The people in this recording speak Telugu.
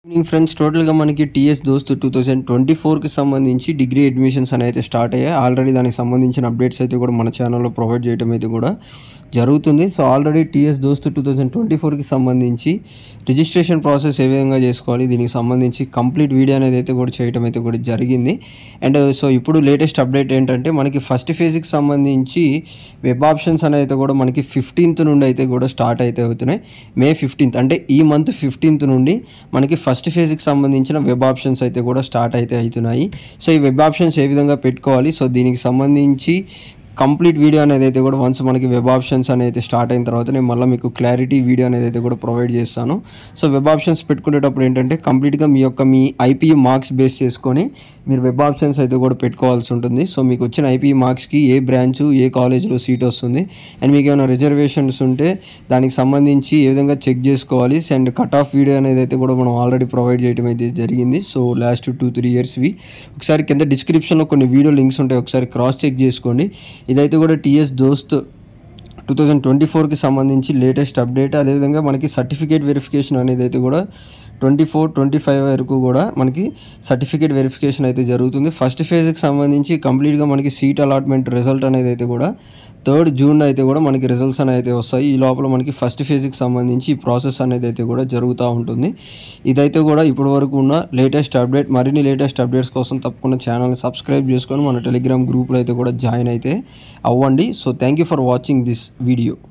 ఈవినింగ్ ఫ్రెండ్స్ టోటల్గా మనకి TS DOST two thousand twenty ఫోర్కి సంబంధించి డిగ్రీ అడ్మిషన్స్ అని అయితే స్టార్ట్ అయ్యాయి ఆల్రెడీ దానికి సంబంధించిన అప్డేట్స్ అయితే కూడా మన ఛానల్లో ప్రొవైడ్ చేయడం అయితే కూడా జరుగుతుంది so already TS DOST two thousand twenty ఫోర్కి సంబంధించి రిజిస్ట్రేషన్ ప్రాసెస్ ఏ విధంగా చేసుకోవాలి దీనికి సంబంధించి కంప్లీట్ వీడియో అనేది అయితే కూడా చేయడం అయితే కూడా జరిగింది అండ్ సో ఇప్పుడు లేటెస్ట్ అప్డేట్ ఏంటంటే మనకి ఫస్ట్ ఫేజ్కి సంబంధించి వెబ్ ఆప్షన్స్ అనేది అయితే కూడా మనకి ఫిఫ్టీన్త్ నుండి అయితే కూడా స్టార్ట్ అయితే అవుతున్నాయి మే ఫిఫ్టీన్త్ అంటే ఈ మంత్ ఫిఫ్టీన్త్ నుండి మనకి ఫస్ట్ ఫేజ్కి సంబంధించిన వెబ్ ఆప్షన్స్ అయితే కూడా స్టార్ట్ అయితే అవుతున్నాయి సో ఈ వెబ్ ఆప్షన్స్ ఏ విధంగా పెట్టుకోవాలి సో దీనికి సంబంధించి కంప్లీట్ వీడియో అనేది అయితే కూడా వన్స్ మనకి వెబ్ ఆప్షన్స్ అనేది స్టార్ట్ అయిన తర్వాత నేను మళ్ళీ మీకు క్లారిటీ వీడియో అనేది అయితే కూడా ప్రొవైడ్ చేస్తాను సో వెబ్ ఆప్షన్స్ పెట్టుకునేటప్పుడు ఏంటంటే కంప్లీట్గా మీ యొక్క మీ ఐపీ మార్క్స్ బేస్ చేసుకొని మీరు వెబ్ ఆప్షన్స్ అయితే కూడా పెట్టుకోవాల్సి ఉంటుంది సో మీకు వచ్చిన ఐపీ మార్క్స్కి ఏ బ్రాంచ్ ఏ కాలేజ్లో సీట్ వస్తుంది అండ్ మీకు ఏమైనా రిజర్వేషన్స్ ఉంటే దానికి సంబంధించి ఏ విధంగా చెక్ చేసుకోవాలి అండ్ కట్ ఆఫ్ వీడియో అనేది అయితే కూడా మనం ఆల్రెడీ ప్రొవైడ్ చేయడం అయితే జరిగింది సో లాస్ట్ టూ త్రీ ఇయర్స్వి ఒకసారి కింద డిస్క్రిప్షన్లో కొన్ని వీడియో లింక్స్ ఉంటాయి ఒకసారి క్రాస్ చెక్ చేసుకోండి ఇదైతే కూడా TS DOST two thousand twenty ఫోర్కి సంబంధించి లేటెస్ట్ అప్డేట్ అదేవిధంగా మనకి సర్టిఫికేట్ వెరిఫికేషన్ అనేది అయితే కూడా ట్వంటీ ఫోర్ ట్వంటీ ఫైవ్ వరకు కూడా మనకి సర్టిఫికేట్ వెరిఫికేషన్ అయితే జరుగుతుంది ఫస్ట్ ఫేజ్కి సంబంధించి కంప్లీట్గా మనకి సీట్ అలాట్మెంట్ రిజల్ట్ అనేది అయితే కూడా థర్డ్ జూన్ అయితే కూడా మనకి రిజల్ట్స్ అనేది అయితే వస్తాయి ఈ లోపల మనకి ఫస్ట్ ఫేజ్కి సంబంధించి ఈ ప్రాసెస్ అనేది అయితే కూడా జరుగుతూ ఉంటుంది ఇదైతే కూడా ఇప్పటి వరకు ఉన్న లేటెస్ట్ అప్డేట్ మరిన్ని లేటెస్ట్ అప్డేట్స్ కోసం తప్పకుండా ఛానల్ని సబ్స్క్రైబ్ చేసుకొని మన టెలిగ్రామ్ గ్రూప్లో అయితే కూడా జాయిన్ అయితే అవ్వండి so thank you for watching this video